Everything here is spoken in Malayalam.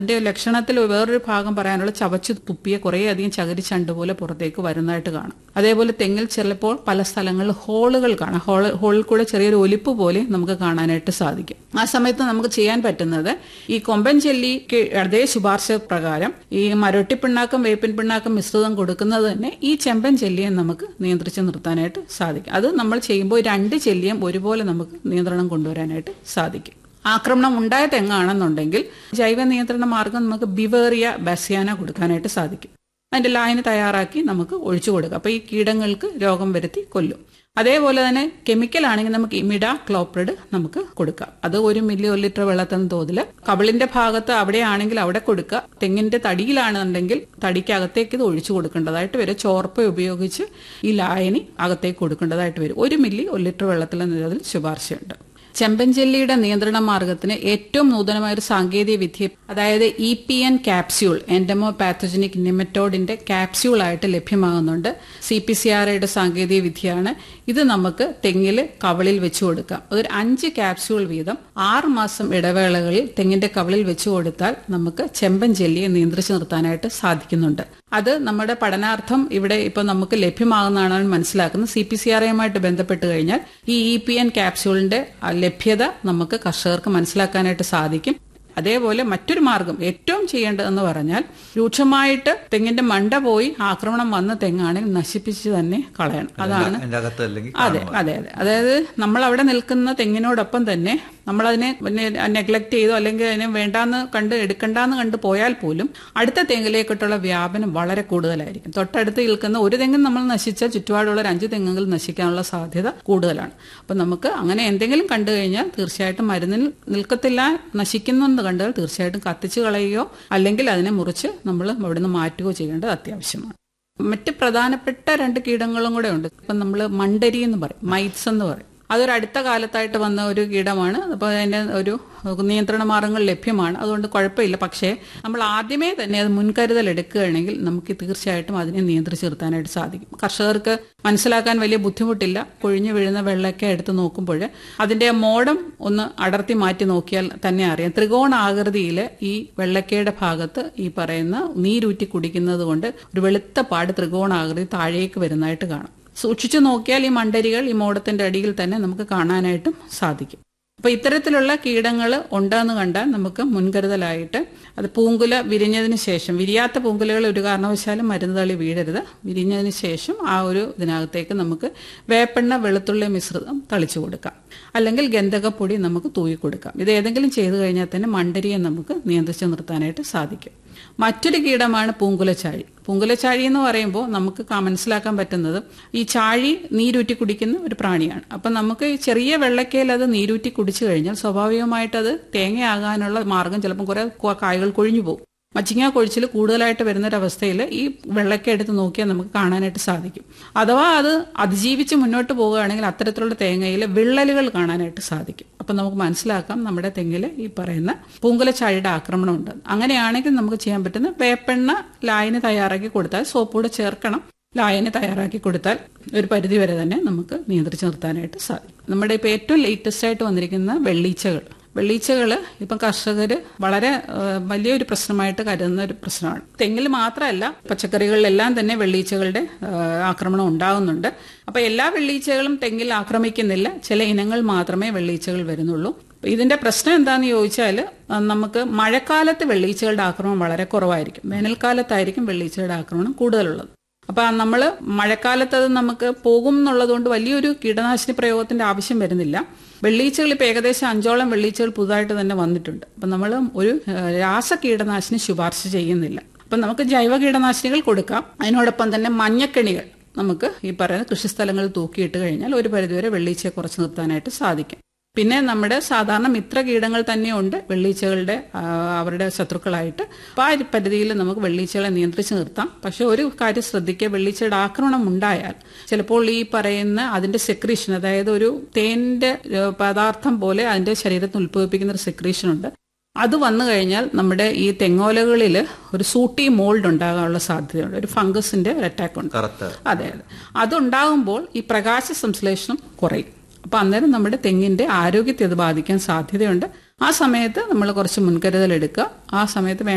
അതിന്റെ ലക്ഷണത്തിൽ വേറൊരു ഭാഗം പറയാനുള്ള ചവച്ച് തുപ്പിയ കുറേയധികം ചകിരിച്ചണ്ട് പോലെ പുറത്തേക്ക് വരുന്നതായിട്ട് കാണാം അതേപോലെ തെങ്ങിൽ ചിലപ്പോൾ പല സ്ഥലങ്ങളിൽ ഹോളുകൾ കാണാം ഹോൾ ഹോളിൽ കൂടെ ചെറിയൊരു ഒലിപ്പ് പോലെ നമുക്ക് കാണാനായിട്ട് സാധിക്കും ആ സമയത്ത് നമുക്ക് ചെയ്യാൻ പറ്റുന്നത് ഈ കൊമ്പൻ ചെല്ലിക്ക് അതേ ശുപാർശ പ്രകാരം ഈ മരൊട്ടി പിണ്ണാക്കും വേപ്പിൻ പിണ്ണാക്കും മിശ്രിതം കൊടുക്കുന്നത് തന്നെ ഈ ചെമ്പൻ ചെല്ലിയെ നമുക്ക് നിയന്ത്രിച്ച് നിർത്താനായിട്ട് സാധിക്കും അത് നമ്മൾ ചെയ്യുമ്പോൾ രണ്ട് ചെല്ലിയും ഒരുപോലെ നമുക്ക് നിയന്ത്രണം കൊണ്ടുവരാനായിട്ട് സാധിക്കും ആക്രമണം ഉണ്ടായ തെങ്ങാണെന്നുണ്ടെങ്കിൽ ജൈവ നിയന്ത്രണ മാർഗം നമുക്ക് ബിവേറിയ ബസിയാന കൊടുക്കാനായിട്ട് സാധിക്കും അതിന്റെ ലായനി തയ്യാറാക്കി നമുക്ക് ഒഴിച്ചു കൊടുക്കാം അപ്പൊ ഈ കീടങ്ങൾക്ക് രോഗം വരുത്തി കൊല്ലും അതേപോലെ തന്നെ കെമിക്കൽ ആണെങ്കിൽ നമുക്ക് ഇമിഡ ക്ലോപ്രിഡ് നമുക്ക് കൊടുക്കാം അത് ഒരു മില്ലി ഒരു ലിറ്റർ വെള്ളത്തിന് തോതിൽ കവിളിന്റെ ഭാഗത്ത് അവിടെയാണെങ്കിൽ അവിടെ കൊടുക്കുക തെങ്ങിന്റെ തടിയിലാണെന്നുണ്ടെങ്കിൽ തടിക്കകത്തേക്ക് ഇത് ഒഴിച്ചു കൊടുക്കേണ്ടതായിട്ട് വരും ചോർപ്പ ഉപയോഗിച്ച് ഈ ലായനി അകത്തേക്ക് കൊടുക്കേണ്ടതായിട്ട് വരും ഒരു മില്ലി ഒരു ലിറ്റർ വെള്ളത്തിൽ എന്നതിൽ ശുപാർശയുണ്ട് ചെമ്പൻചെല്ലിയുടെ നിയന്ത്രണ മാർഗത്തിന് ഏറ്റവും നൂതനമായ ഒരു സാങ്കേതിക വിദ്യ അതായത് E P N capsule entomopathogenic നിമറ്റോഡിന്റെ ക്യാപ്സ്യൂൾ ആയിട്ട് ലഭ്യമാകുന്നുണ്ട് സി പി സി ആർ ഐയുടെ സാങ്കേതിക വിദ്യയാണ് ഇത് നമുക്ക് തെങ്ങിൽ കവളിൽ വെച്ചു കൊടുക്കാം അതൊരു അഞ്ച് ക്യാപ്സ്യൂൾ വീതം ആറ് മാസം ഇടവേളകളിൽ തെങ്ങിന്റെ കവളിൽ വെച്ചു കൊടുത്താൽ നമുക്ക് ചെമ്പൻ ജെല്ലിയെ നിയന്ത്രിച്ചു നിർത്താനായിട്ട് സാധിക്കുന്നുണ്ട് അത് നമ്മുടെ പഠനാർത്ഥം ഇവിടെ ഇപ്പൊ നമുക്ക് ലഭ്യമാകുന്നതാണ് മനസ്സിലാക്കുന്നത് സി പി സി ആർ ഐയുമായിട്ട് ബന്ധപ്പെട്ട് കഴിഞ്ഞാൽ ഈ ഇ പി എൻ ക്യാപ്സ്യൂളിന്റെ ലഭ്യത നമുക്ക് കർഷകർക്ക് മനസ്സിലാക്കാനായിട്ട് സാധിക്കും അതേപോലെ മറ്റൊരു മാർഗം ഏറ്റവും ചെയ്യേണ്ടതെന്ന് പറഞ്ഞാൽ രൂക്ഷമായിട്ട് തെങ്ങിന്റെ മണ്ട പോയി ആക്രമണം വന്ന തെങ്ങാണെങ്കിൽ നശിപ്പിച്ച് തന്നെ കളയണം അതാണ് അതിന്റെ അകത്ത് അല്ലെങ്കിൽ അതെ അതെ അതെ അതായത് നമ്മൾ അവിടെ നിൽക്കുന്ന തെങ്ങിനോടൊപ്പം തന്നെ നമ്മളതിനെ നെഗ്ലക്ട് ചെയ്തോ അല്ലെങ്കിൽ അതിനെ വേണ്ടാന്ന് കണ്ട് എടുക്കണ്ടെന്ന് കണ്ട് പോയാൽ പോലും അടുത്ത തെങ്ങിലേക്കിട്ടുള്ള വ്യാപനം വളരെ കൂടുതലായിരിക്കും തൊട്ടടുത്ത് നിൽക്കുന്ന ഒരു തെങ്ങ് നമ്മൾ നശിച്ചാൽ ചുറ്റുപാടുള്ള ഒരു അഞ്ച് തെങ്ങുകൾ നശിക്കാനുള്ള സാധ്യത കൂടുതലാണ് അപ്പം നമുക്ക് അങ്ങനെ എന്തെങ്കിലും കണ്ടു കഴിഞ്ഞാൽ തീർച്ചയായിട്ടും മരുന്നിൽ നിൽക്കത്തില്ല നശിക്കുന്നെന്ന് കണ്ടാൽ തീർച്ചയായിട്ടും കത്തിച്ച് കളയുകയോ അല്ലെങ്കിൽ അതിനെ മുറിച്ച് നമ്മൾ അവിടുന്ന് മാറ്റുകയോ ചെയ്യേണ്ടത് അത്യാവശ്യമാണ് മറ്റ് പ്രധാനപ്പെട്ട രണ്ട് കീടങ്ങളും കൂടെ ഉണ്ട് ഇപ്പം നമ്മൾ മണ്ടരി എന്ന് പറയും മൈറ്റ്സ് എന്ന് പറയും അതൊരു അടുത്ത കാലത്തായിട്ട് വന്ന ഒരു കീടമാണ് അപ്പോൾ അതിന്റെ ഒരു നിയന്ത്രണ മാർഗങ്ങൾ ലഭ്യമാണ് അതുകൊണ്ട് കുഴപ്പമില്ല പക്ഷേ നമ്മൾ ആദ്യമേ തന്നെ അത് മുൻകരുതൽ എടുക്കുകയാണെങ്കിൽ നമുക്ക് തീർച്ചയായിട്ടും അതിനെ നിയന്ത്രിച്ച് നിർത്താനായിട്ട് സാധിക്കും കർഷകർക്ക് മനസ്സിലാക്കാൻ വലിയ ബുദ്ധിമുട്ടില്ല കൊഴിഞ്ഞു വീഴുന്ന വെള്ളമൊക്കെ എടുത്ത് നോക്കുമ്പോൾ അതിന്റെ മോഡം ഒന്ന് അടർത്തി മാറ്റി നോക്കിയാൽ തന്നെ അറിയാം ത്രികോണ ആകൃതിയിൽ ഈ വെള്ളക്കയുടെ ഭാഗത്ത് ഈ പറയുന്ന നീരൂറ്റി കുടിക്കുന്നത് കൊണ്ട് ഒരു വെളുത്ത പാട് ത്രികോണ ആകൃതി താഴേക്ക് വരുന്നതായിട്ട് കാണാം സൂക്ഷിച്ചു നോക്കിയാൽ ഈ മണ്ടരികൾ ഈ മോടത്തിന്റെ അടിയിൽ തന്നെ നമുക്ക് കാണാനായിട്ടും സാധിക്കും അപ്പൊ ഇത്തരത്തിലുള്ള കീടങ്ങൾ ഉണ്ടെന്ന് കണ്ടാൽ നമുക്ക് മുൻകരുതലായിട്ട് അത് പൂങ്കുല വിരിഞ്ഞതിന് ശേഷം വിരിയാത്ത പൂങ്കുലകൾ ഒരു കാരണവശാലും മരുന്ന് തള്ളി വീഴരുത് വിരിഞ്ഞതിന് ശേഷം ആ ഒരു ഇതിനകത്തേക്ക് നമുക്ക് വേപ്പെണ്ണ വെളുത്തുള്ളി മിശ്രിതം തളിച്ചു കൊടുക്കാം അല്ലെങ്കിൽ ഗന്ധകപ്പൊടി നമുക്ക് തൂയി കൊടുക്കാം ഇത് ഏതെങ്കിലും ചെയ്തു കഴിഞ്ഞാൽ തന്നെ മണ്ടരിയെ നമുക്ക് നിയന്ത്രിച്ച് നിർത്താനായിട്ട് സാധിക്കും മറ്റൊരു കീടമാണ് പൂങ്കുലച്ചാഴി പൂങ്കുലച്ചാഴി എന്ന് പറയുമ്പോൾ നമുക്ക് മനസ്സിലാക്കാൻ പറ്റുന്നത് ഈ ചാഴി നീരൂറ്റി കുടിക്കുന്ന ഒരു പ്രാണിയാണ് അപ്പം നമുക്ക് ഈ ചെറിയ വെള്ളക്കയിൽ അത് നീരൂറ്റി കുടിച്ചു കഴിഞ്ഞാൽ സ്വാഭാവികമായിട്ട് അത് തേങ്ങയാകാനുള്ള മാർഗം ചിലപ്പോൾ കുറെ കായകൾ കൊഴിഞ്ഞു പോകും മച്ചിങ്ങ കൊഴിച്ചിൽ കൂടുതലായിട്ട് വരുന്നൊരവസ്ഥയിൽ ഈ വെള്ളക്ക എടുത്ത് നോക്കിയാൽ നമുക്ക് കാണാനായിട്ട് സാധിക്കും അഥവാ അത് അതിജീവിച്ച് മുന്നോട്ട് പോവുകയാണെങ്കിൽ അത്തരത്തിലുള്ള തേങ്ങയിൽ വിള്ളലുകൾ കാണാനായിട്ട് സാധിക്കും അപ്പം നമുക്ക് മനസ്സിലാക്കാം നമ്മുടെ തെങ്ങിൽ ഈ പറയുന്ന പൂങ്കുലച്ചാഴിയുടെ ആക്രമണം ഉണ്ട് അങ്ങനെയാണെങ്കിൽ നമുക്ക് ചെയ്യാൻ പറ്റുന്ന വേപ്പെണ്ണ ലായനി തയ്യാറാക്കി കൊടുത്താൽ സോപ്പൂടെ ചേർക്കണം ലായനി തയ്യാറാക്കി കൊടുത്താൽ ഒരു പരിധി വരെ തന്നെ നമുക്ക് നിയന്ത്രിച്ച് നിർത്താനായിട്ട് സാധിക്കും നമ്മുടെ ഇപ്പോൾ ഏറ്റവും ലേറ്റസ്റ്റ് ആയിട്ട് വന്നിരിക്കുന്ന വെള്ളീച്ചകൾ വെള്ളീച്ചകൾ ഇപ്പം കർഷകർ വളരെ വലിയൊരു പ്രശ്നമായിട്ട് കരുതുന്ന ഒരു പ്രശ്നമാണ് തെങ്ങിൽ മാത്രമല്ല പച്ചക്കറികളിലെല്ലാം തന്നെ വെള്ളീച്ചകളുടെ ആക്രമണം ഉണ്ടാകുന്നുണ്ട് അപ്പൊ എല്ലാ വെള്ളീച്ചകളും തെങ്ങിൽ ആക്രമിക്കുന്നില്ല ചില ഇനങ്ങൾ മാത്രമേ വെള്ളീച്ചകൾ വരുന്നുള്ളൂ ഇതിന്റെ പ്രശ്നം എന്താന്ന് ചോദിച്ചാൽ നമുക്ക് മഴക്കാലത്ത് വെള്ളീച്ചകളുടെ ആക്രമണം വളരെ കുറവായിരിക്കും വേനൽക്കാലത്തായിരിക്കും വെള്ളീച്ചയുടെ ആക്രമണം കൂടുതലുള്ളത് അപ്പൊ നമ്മൾ മഴക്കാലത്ത് അത് നമുക്ക് പോകും എന്നുള്ളതുകൊണ്ട് വലിയൊരു കീടനാശിനി പ്രയോഗത്തിന്റെ ആവശ്യം വരുന്നില്ല വെള്ളീച്ചകൾ ഇപ്പൊ ഏകദേശം അഞ്ചോളം വെള്ളീച്ചകൾ പുതുതായിട്ട് തന്നെ വന്നിട്ടുണ്ട് അപ്പൊ നമ്മൾ ഒരു രാസ കീടനാശിനി ശുപാർശ ചെയ്യുന്നില്ല അപ്പൊ നമുക്ക് ജൈവ കീടനാശിനികൾ കൊടുക്കാം അതിനോടൊപ്പം തന്നെ മഞ്ഞക്കെണികൾ നമുക്ക് ഈ പറയുന്ന കൃഷിസ്ഥലങ്ങളിൽ തൂക്കിയിട്ട് കഴിഞ്ഞാൽ ഒരു പരിധിവരെ വെള്ളീച്ചയെ കുറച്ച് നിർത്താനായിട്ട് സാധിക്കും പിന്നെ നമ്മുടെ സാധാരണ മിത്ര കീടങ്ങൾ തന്നെയുണ്ട് വെള്ളീച്ചകളുടെ അവരുടെ ശത്രുക്കളായിട്ട് അപ്പോൾ ആ പരിധിയിൽ നമുക്ക് വെള്ളീച്ചകളെ നിയന്ത്രിച്ച് നിർത്താം പക്ഷെ ഒരു കാര്യം ശ്രദ്ധിക്കുക വെള്ളീച്ചയുടെ ആക്രമണം ഉണ്ടായാൽ ചിലപ്പോൾ ഈ പറയുന്ന അതിന്റെ സെക്രീഷൻ അതായത് ഒരു തേനിന്റെ പദാർത്ഥം പോലെ അതിന്റെ ശരീരത്തിൽ ഉത്ഭവിപ്പിക്കുന്ന ഒരു സെക്രീഷൻ ഉണ്ട് അത് വന്നു കഴിഞ്ഞാൽ നമ്മുടെ ഈ തെങ്ങോലകളിൽ ഒരു സൂട്ടി മോൾഡ് ഉണ്ടാകാനുള്ള സാധ്യതയുണ്ട് ഒരു ഫംഗസിന്റെ ഒരു അറ്റാക്ക് ഉണ്ട് കറുത്ത അതെ അതെ അതുണ്ടാകുമ്പോൾ ഈ പ്രകാശ സംശ്ലേഷണം കുറയും അപ്പൊ അന്നേരം നമ്മുടെ തെങ്ങിന്റെ ആരോഗ്യത്തെ അത് ബാധിക്കാൻ സാധ്യതയുണ്ട് ആ സമയത്ത് നമ്മൾ കുറച്ച് മുൻകരുതൽ എടുക്കുക ആ സമയത്ത്